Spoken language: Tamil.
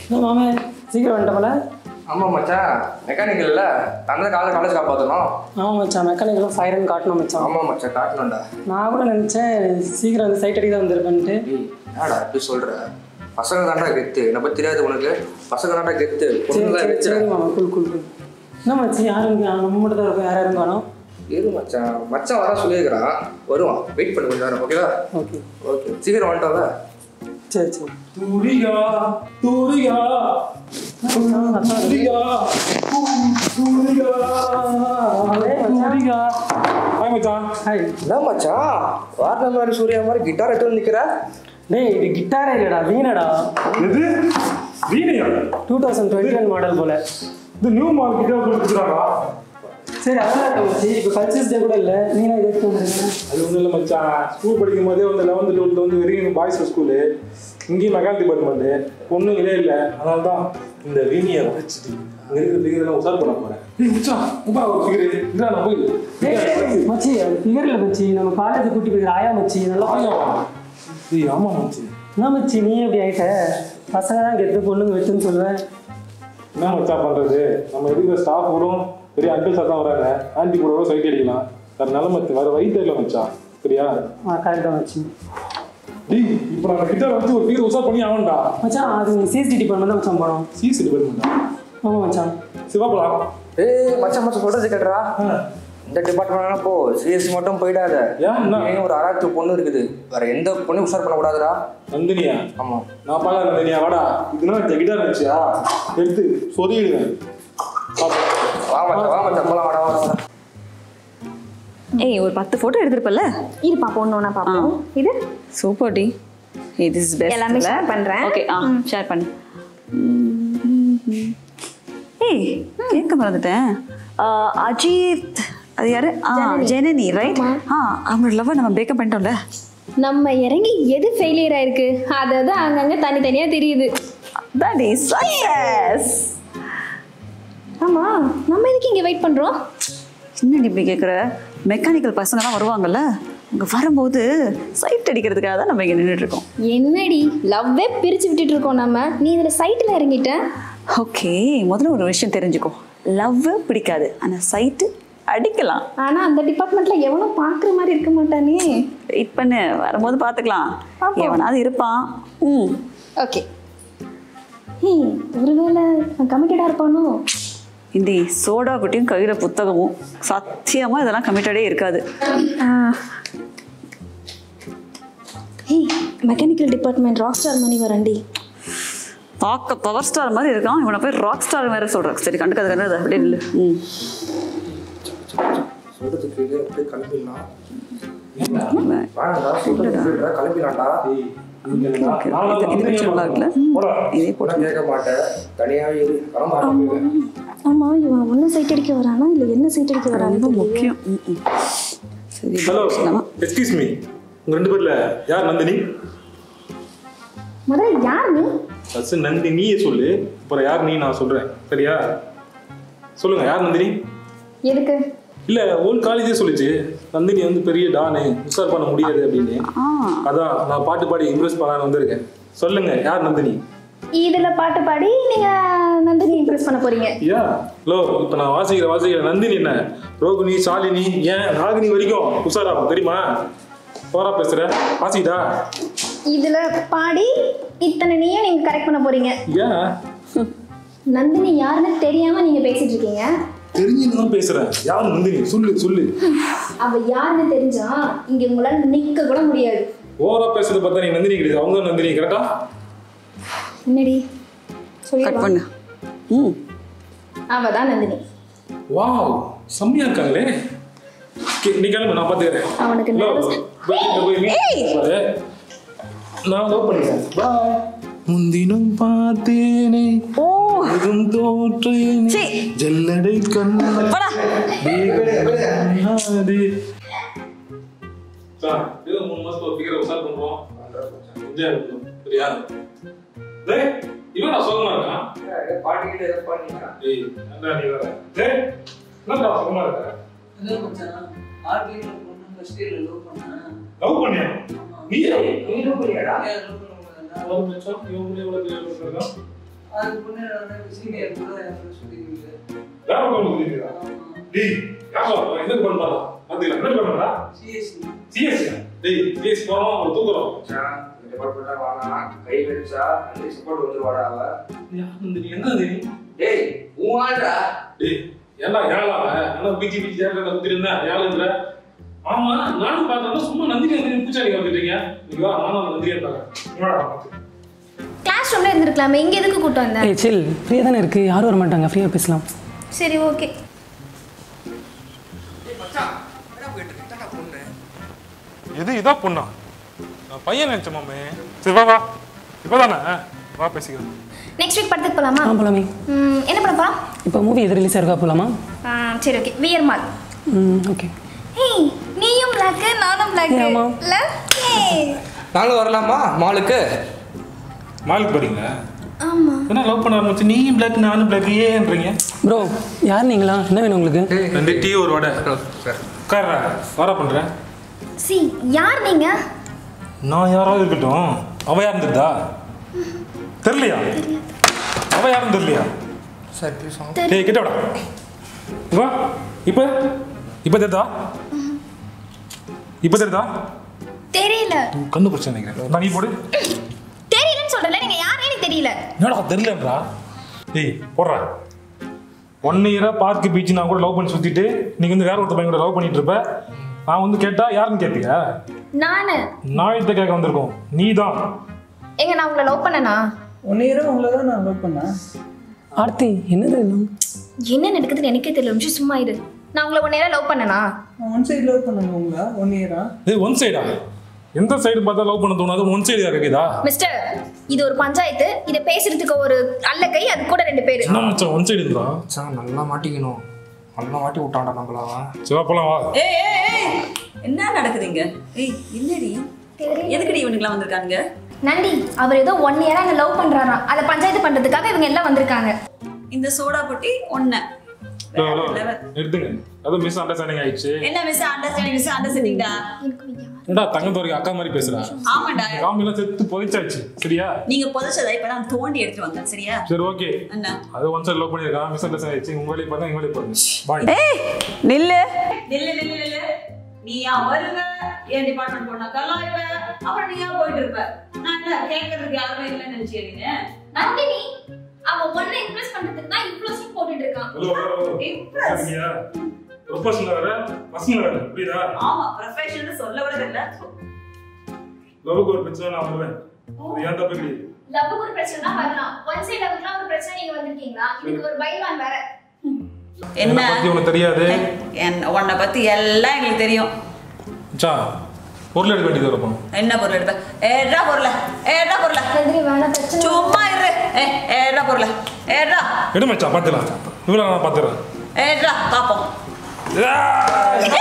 என்ன மாமே சீக்கிரம் வந்துட்ட போல ஆமாம் மச்சான் மெக்கானிக்கல் இல்லை தந்த காலேஜ் காலேஜ் காப்பாற்றணும் ஆமாம் மச்சான் மெக்கானிக்கெல்லாம் ஃபைரன் காட்டணும் மச்சான் ஆமாம் மச்சான் காட்டணும்டா நான் கூட நினச்சேன் சீக்கிரம் வந்து சைட் அடிக்க தான் வந்திருப்பேன்ட்டு ஏய் என்னடா எப்படி சொல்கிற பசங்க தாண்டா கெத்து என்னை பற்றி தெரியாது உனக்கு பசங்க தாண்டா கெத்து சரி பொண்ணுங்க தான் சரி கெத்து சரி மாமா குல் குல் குல் என்ன மச்சி யாரும் இங்க நம்ம மட்டும் தான் இருக்கோம் யாரும் யாரும் காணோம் இரு மச்சான் மச்சான் வர சொல்லியிருக்கிறான் வருவான் வெயிட் பண்ணி கொஞ்சம் நேரம் ஓகேவா ஓகே ஓகே சீக்கிரம் வந்துட்டாவா சரி சரி தூரிகா தூரிகா தூரிகா தூரிகா தூரிகா ஹாய் மச்சான் ஹாய் என்ன மச்சான் வாரண மாதிரி சூர்யா மாதிரி கிட்டார் எடுத்து வந்து நிற்கிற டேய் இது கிட்டாரே இல்லைடா வீணடா எது வீணையா two thousand twenty one model போல இது நியூ மார்க்கெட்டே கொடுத்துருக்காங்களா சரி அதான் இருக்கா மச்சி இப்போ கல்ச்சர்ஸ் டே கூட இல்லை நீங்க இதை எடுத்து வந்துருங்க அது ஒன்றும் இல்லை மச்சான் ஸ்கூல் படிக்கும் போதே வந்து லெவன்த்து டுவெல்த்து வந்து வெறும் பாய்ஸ் ஸ்கூலு இங்கேயும் மெக்கானிக் டிபார்ட்மெண்ட்டு பொண்ணுங்களே இல்லை அதனால தான் இந்த வீணியை வச்சுட்டு இங்கே இருக்கிற ஃபிகரெல்லாம் உசார் பண்ண போகிறேன் ஏய் மச்சான் உப்பா ஒரு ஃபிகரு இல்லை நான் போய் ஏய், மச்சி அது ஃபிகர் இல்லை மச்சி நம்ம காலேஜ் கூட்டி போய் ஆயா மச்சி நல்லா ஆயாவா ஏய் ஆமாம் மச்சி என்ன மச்சி நீ எப்படி ஆயிட்ட பசங்க தான் கெத்து பொண்ணுங்க வெட்டுன்னு சொல்லுவேன் என்ன மச்சான் பண்ணுறது நம்ம இருக்கிற ஸ்டாஃப் கூட பெரிய அங்கிள்ஸாக தான் வராங்க ஆன்டி கூட கூட சைட் அடிக்கலாம் வேறு நிலமை வேறு வழி தெரியல மச்சான் சரியா ஆ கரெக்டாக மச்சி டேய் இப்போ நம்ம கிட்ட வச்சு ஒரு ஃபிகர் உசார் பண்ணி ஆகணும்டா மச்சான் அது நீ சிசிடி டிபார்ட்மெண்ட் தான் மச்சான் போனோம் சிசி டிபார்ட்மெண்ட்டா ஆமாம் மச்சான் சிவாபலா ஏய் மச்சான் மச்சான் சொல்றது கேட்டுறா ஆ இந்த டிபார்ட்மெண்ட் போ சிஎஸ்சி மட்டும் போயிடாத ஏன் என்ன? இங்கேயும் ஒரு அராத்து பொண்ணு இருக்குது வேற எந்த பொண்ணையும் உஷார் பண்ணக்கூடாதுடா நந்தினியா ஆமா நான் பார்க்க நந்தினியா வாடா இதுனா இந்த கிட்டார் இருந்துச்சியா எடுத்து சொதிடுவேன் வா மச்சான் வா மச்சான் போலாம் வாடா வாடா வாடா ஏய் ஒரு பத்து ஃபோட்டோ எடுத்திருப்பல்ல இருப்பா பொண்ணு பார்ப்போம் இது சூப்பர் டி ஏய் திஸ் இஸ் பெஸ்ட் எல்லாமே share பண்றேன். ஓகே ஆ ஷேர் பண்ணு ஏய் கேட்க மறந்துட்டேன் ஆ, அஜித் அது யாரு ஆ ஜனனி ரைட் ஆ அவங்களோட லவ் நம்ம பிரேக்கப் பண்ணிட்டோம்ல நம்ம இறங்கி எது ஃபெயிலியர் ஆயிருக்கு அதான் அங்கங்க தனித்தனியா தெரியுது தட் இஸ் சக்சஸ் ஆமா நம்ம எதுக்கு இங்க வெயிட் பண்றோம் என்னடி இப்படி கேட்குற மெக்கானிக்கல் பசங்கலாம் வருவாங்கல்ல அங்கே வரும்போது சைட் அடிக்கிறதுக்காக தான் நம்ம இங்கே நின்றுட்டு இருக்கோம் என்னடி லவ்வே பிரிச்சு விட்டுட்டு இருக்கோம் நம்ம நீ இதுல சைட்ல இறங்கிட்ட ஓகே முதல்ல ஒரு விஷயம் தெரிஞ்சுக்கோ லவ் பிடிக்காது ஆனால் சைட்டு அடிக்கலாம் ஆனா அந்த டிபார்ட்மெண்ட்ல எவனும் பாக்குற மாதிரி இருக்க மாட்டானே வெயிட் பண்ணு வரும்போது பார்த்துக்கலாம் பாப்போம். எவனாவது இருப்பான் ம் ஓகே ஏய் ஒருவேளை கமிட்டடா இருப்பானோ இந்த சோடா குட்டியும் கையில் புத்தகமும் சத்தியமாக இதெல்லாம் கமிட்டடே இருக்காது ஏய் mechanical department rock star Mani வரண்டி பார்க்க பவர் ஸ்டார் மாதிரி இருக்கான் இவனை போய் ராக் ஸ்டார் வேற சொல்கிறேன் சரி கண்டுக்காது கண்டுக்காது அப்படியே இல்லை ம் சொல்றதுக்கு இது அப்படியே கிளம்பிடலாம் வேணாம்டா சொல்றதுக்கு கேட்டுறா, கிளம்பிடலாம்டா Okay, இது- இது கொஞ்சம் நல்லா இருக்குல்ல இதே போட்டு நான் கேட்க மாட்டேன் தனியாவே இரு கிளம்ப ஆமா இவன் ஒன்னு சைட் அடிக்க வரானா இல்ல என்ன சைட் அடிக்க வரானு ரொம்ப முக்கியம் ம், ம். சரி ஹலோ பேசலாமா எக்ஸ்கியூஸ் மீ உங்க ரெண்டு பேர்ல யார் நந்தினி முதல்ல யார் நீ ஃபர்ஸ்ட் நந்தினியே சொல்லு அப்புறம் யார் நீ நான் சொல்றேன் சரியா சொல்லுங்க யார் நந்தினி எதுக்கு இல்ல ஓல் காலேஜே சொல்லுச்சு நந்தினி வந்து பெரிய டானு உசார் பண்ண முடியாது அப்படின்னு ஆ அதான் நான் பாட்டு பாடி இம்ப்ரெஸ் பண்ணலான்னு வந்திருக்கேன் சொல்லுங்க யார் நந்தினி இதுல பாட்டு பாடி நீங்க நந்தினி இம்ப்ரெஸ் பண்ண போறீங்க ஐயா ஹலோ இப்போ நான் வாசிக்கிற வாசிக்கிற நந்தினி என்ன ரோகிணி சாலினி ஏன் ராகினி வரைக்கும் உஷாராகும் தெரியுமா போரா பேசுற வாசிக்கிட்டா இதுல பாடி இத்தனை நீயும் நீங்க கரெக்ட் பண்ண போறீங்க ஏன் நந்தினி யாருன்னு தெரியாம நீங்க பேசிட்டு இருக்கீங்க தெரிஞ்சுன்னு தான் பேசுறேன் யார் நந்தினி சொல்லு சொல்லு அவ யாருன்னு தெரிஞ்சா இங்க உங்களால நிக்க கூட முடியாது ஓவரா பேசுறது பார்த்தா நீ நந்தினி கிடையாது அவங்க தான் நந்தினி கரெக்டா என்னடி சொல்லி கட் பண்ணு ம் அவ தான் நந்தினி வாவ் செம்மையா இருக்காங்களே கே- நீ கிளம்பு நான் பார்த்துக்கிறேன் அவனுக்கு Hello, nervous. போய் இங்க போய் meet பாரு. நான் லவ் பண்ணிக்கிறேன் பாய் முந்தினம் பார்த்தேனே ஓ எதும் தோற்றேனே சீ. ஜல்லடை கண்ணா போடா கண்ணாடி சார் ஏதோ மூணு மாசத்துல ஃபிகரை உசார் பண்றோம் என்ஜாய் பண்ணுறோம் சரியா டேய் இவன் நான் சோகமா இருக்கான் பாட்டிக்கிட்ட ஏதோ பண்ணீங்க ஏய் என்னடா நீ வேற டேய் என்னடா சோகமா இருக்க இல்ல மச்சான் ஆர்கில பொண்ணு ஃபர்ஸ்ட் இயர்ல லவ் பண்ணேன் லவ் பண்ணியா நீ நீ லவ் பண்ணியாடா ஏன் love பண்ண முடியாதா? லவ் மச்சான் இவன் கூட எவ்வளவு பெரிய லவ் இருக்கான் அது பொண்ணு சீனியர் கூட யாரும் சொல்லிக்கிறீங்க வேற ஒருத்தவங்க சொல்லிருக்கா? டேய், யாரா அவன்? என்ன பண்ணா? பாத்தீங்களா? என்ன பண்ணா? சிஎஸ்சி CS -யா? டேய், CS போறோம், அவனை தூக்குறோம். மச்சான், இந்த டிபார்ட்மெண்ட்டாக வானா கை வச்சா அந்த சப்போர்ட் வந்துருவாடா அவ யார் வந்து நீ? என்ன இது நீ? டேய் உன் ஆள்டா டேய், ஏன்டா ஏழா அவன்? என்ன பிஜி பிஜி தேடுறத சுத்திட்டு இருந்தா, ஏழுன்ற? ஆமா, நானும் பார்த்தேன். சும்மா நந்தினி நந்தினி பூச்சாடி காமிச்சிட்டீங்க. நீங்க வா, நானும் அந்த நந்தினியை பார்க்கறேன். என்னடா பார்த்து? கிளாஸ் ரூம்ல இருந்திருக்கலாமே இங்க எதுக்கு கூட்டம் வந்த ஏய் சில் ஃப்ரீயாக தானே இருக்குது யாரும் வர மாட்டாங்க ஃப்ரீயாக பேசலாம் சரி ஓகே எது இதா பொண்ணா நான் பையன் நினைச்சேன் மாமே சரி வா வா இப்பதானே வா பேசிக்கிறேன் நெக்ஸ்ட் வீக் படத்துக்கு போலாமா ஆ போலாமே ம், என்ன பண்ண போலாம் இப்போ மூவி எது ரிலீஸ் ஆயிருக்கா போகலாமா ஆ, சரி ஓகே வியர் மால் ம் ஓகே ஏய் நீயும் பிளாக் நானும் பிளாக் ஆமா. நாங்களும் வரலாமா மாலுக்கு மாலுக்கு போறீங்க ஆமா என்ன லவ் பண்ண ஆரம்பிச்சு நீயும் பிளாக் நானும் பிளாக் ஏன்றீங்க ப்ரோ யார் நீங்களா என்ன வேணும் உங்களுக்கு ரெண்டு டீ ஒரு வடை சார் உட்கார்றா வாரா பண்றேன் சி யார் நீங்க நான் யாராவது இருக்கட்டும் அவ யாருன்னு தெரியுதா தெரியலையா அவ யாருன்னு தெரியலையா சார் ப்ளீஸ் டேய் கிட்ட விடா வா இப்போ இப்போ தெரியுதா இப்போ தெரியுதா தெரியல உன் கண்ணு பிரச்சனை நினைக்கிறேன் நான் நீ போடு தெரியலன்னு சொல்றல நீங்க யாரே எனக்கு தெரியல என்னடா தெரியலன்றா டேய் போடுறா ஒன் இயரா பார்க்கு பீச் நான் கூட லவ் பண்ணி சுத்திட்டு நீங்க வந்து வேற ஒருத்த பையன் கூட லவ் பண்ணிட்டு இருப்ப நான் வந்து கேட்டா யாருன்னு கேட்டியா நானு நான் இதை கேட்க வந்திருக்கோம் நீ தான் எங்க நான் உங்களை லவ் பண்ணனா ஒன் இயராக உங்களை தான் நான் லவ் பண்ணேன் ஆர்த்தி என்னது இதெல்லாம் என்ன நடக்குதுன்னு எனக்கே தெரியல ஒரு நிமிஷம் சும்மா இரு நான் உங்களை ஒன் நேரம் லவ் பண்ணனா நான் ஒன் சைடு லவ் பண்ணேன் உங்களை ஒன் இயரா இது ஒன் சைடா எந்த சைடு பார்த்தா லவ் பண்ண தோணாது ஒன் சைடு கேக்குதா மிஸ்டர் இது ஒரு பஞ்சாயத்து இதை பேசுறதுக்கு ஒரு அல்ல கை அது கூட ரெண்டு பேரு என்ன மச்சான் ஒன் சைடு இருந்தா மச்சான் நல்லா மாட்டிக்கணும் நல்லா மாட்டி விட்டான்டா நம்மள அவன் சிவா போலாம் வா ஏய் ஏய் ஏய் என்ன நடக்குதுங்க ஏய் என்னடி எதுக்குடி இவனுக்குலாம் வந்திருக்கானுங்க நண்டி அவர் ஏதோ ஒன் இயரா என்ன லவ் பண்றாராம் அதை பஞ்சாயத்து பண்றதுக்காக இவங்க எல்லாம் வந்திருக்காங்க இந்த சோடா பொட்டி ஒண்ணு ஹலோ, ஹலோ, நிறுத்துங்க அது மிஸ் அண்டர்ஸ்டாண்டிங் ஆயிடுச்சு என்ன மிஸ் அண்டர்ஸ்டாண்டிங் மிஸ் அண்டர்ஸ்டாண்டிங்டா என்னடா தங்கத்தோருக்கு அக்கா மாதிரி பேசுறா ஆமாண்டா காமெடிலாம் செத்து புதைச்சாச்சு சரியா நீங்க புதைச்சதை இப்ப நான் தோண்டி எடுத்துட்டு வந்தேன் சரியா சரி ஓகே என்ன அது ஒன் சைடு லவ் பண்ணிருக்கான் மிஸ் அண்டர்ஸ்டாண்ட் ஆயிடுச்சு உங்க வேலையை பாருங்க எங்க வேலையை பாருங்க பாய் ஏய் நில்லு நில்லு நில்லு நில்லு நீயா வருவ என் டிபார்ட்மெண்ட் போனா கலாய்வ அப்புறம் நீயா போயிட்டு இருப்ப நான் என்ன கேட்கறதுக்கு யாருமே இல்லைன்னு நினைச்சியா நீங்க நந்தினி அவன் ஒன்ன இம்ப்ரெஸ் பண்றதுக்கு தான் இவ்ளோ சீன் போட்டுட்டு இருக்கான் ஹலோ ஹலோ Impress. ப்ரொஃபஷனல் வேற பர்சனல் வேற புரியுதா ஆமா ப்ரொஃபஷனல் சொல்ல விட இல்ல லவ்வுக்கு ஒரு பிரச்சனை நான் வருவேன் அது ஏன் தப்பு கிடையாது லவ்வுக்கு ஒரு பிரச்சனை தான் வரலாம் ஒன் சைடு லவ்வுக்குலாம் ஒரு பிரச்சனை நீங்க வந்திருக்கீங்களா இதுக்கு ஒரு பைலான் வேற என்னை பத்தி உனக்கு தெரியாது என் உன்னை பத்தி எல்லாம் எங்களுக்கு தெரியும் மச்சான் பொருள் எடுக்க வேண்டியது வரப்போம் என்ன பொருள் எடுப்ப ஏடா பொருள ஏடா பொருள நந்தினி வேணாம் பிரச்சனை சும்மா இரு ஏ ஏடா பொருள ஏடா எடு மச்சான் பார்த்துக்கலாம் இவ்வளோ நான் பார்த்துறேன் ஏடா பாப்போம் ஏய்!